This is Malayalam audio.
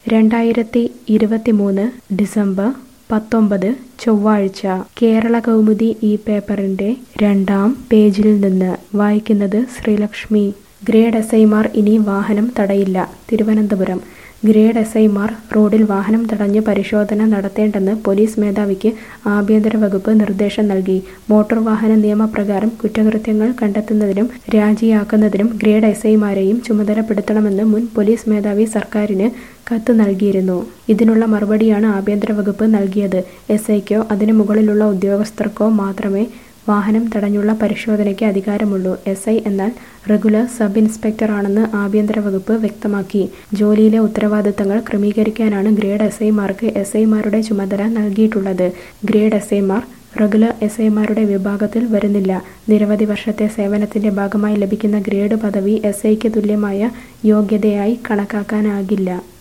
രണ്ടായിരത്തി ഇരുപത്തിമൂന്ന് ഡിസംബർ പത്തൊമ്പത് ചൊവ്വാഴ്ച കേരള കൗമുദി ഈ പേപ്പറിന്റെ രണ്ടാം പേജിൽ നിന്ന് വായിക്കുന്നത് ശ്രീലക്ഷ്മി ഗ്രേഡ് എസ് ഐമാർ ഇനി വാഹനം തടയില്ല തിരുവനന്തപുരം ഗ്രേഡ് എസ് ഐമാർ റോഡിൽ വാഹനം തടഞ്ഞ് പരിശോധന നടത്തേണ്ടെന്ന് പോലീസ് മേധാവിക്ക് ആഭ്യന്തര വകുപ്പ് നിർദ്ദേശം നൽകി മോട്ടോർ വാഹന നിയമപ്രകാരം കുറ്റകൃത്യങ്ങൾ കണ്ടെത്തുന്നതിനും രാജിയാക്കുന്നതിനും ഗ്രേഡ് എസ് ഐമാരെയും ചുമതലപ്പെടുത്തണമെന്ന് മുൻ പോലീസ് മേധാവി സർക്കാരിന് കത്ത് നൽകിയിരുന്നു ഇതിനുള്ള മറുപടിയാണ് ആഭ്യന്തര വകുപ്പ് നൽകിയത് എസ് ഐക്കോ അതിനു മുകളിലുള്ള ഉദ്യോഗസ്ഥർക്കോ മാത്രമേ വാഹനം തടഞ്ഞുള്ള പരിശോധനയ്ക്ക് അധികാരമുള്ളൂ എസ് ഐ എന്നാൽ റെഗുലർ സബ് ഇൻസ്പെക്ടറാണെന്ന് ആഭ്യന്തര വകുപ്പ് വ്യക്തമാക്കി ജോലിയിലെ ഉത്തരവാദിത്തങ്ങൾ ക്രമീകരിക്കാനാണ് ഗ്രേഡ് എസ് ഐമാർക്ക് എസ് ഐമാരുടെ ചുമതല നൽകിയിട്ടുള്ളത് ഗ്രേഡ് എസ് ഐമാർ റെഗുലർ എസ് ഐമാരുടെ വിഭാഗത്തിൽ വരുന്നില്ല നിരവധി വർഷത്തെ സേവനത്തിന്റെ ഭാഗമായി ലഭിക്കുന്ന ഗ്രേഡ് പദവി എസ് ഐക്ക് തുല്യമായ യോഗ്യതയായി കണക്കാക്കാനാകില്ല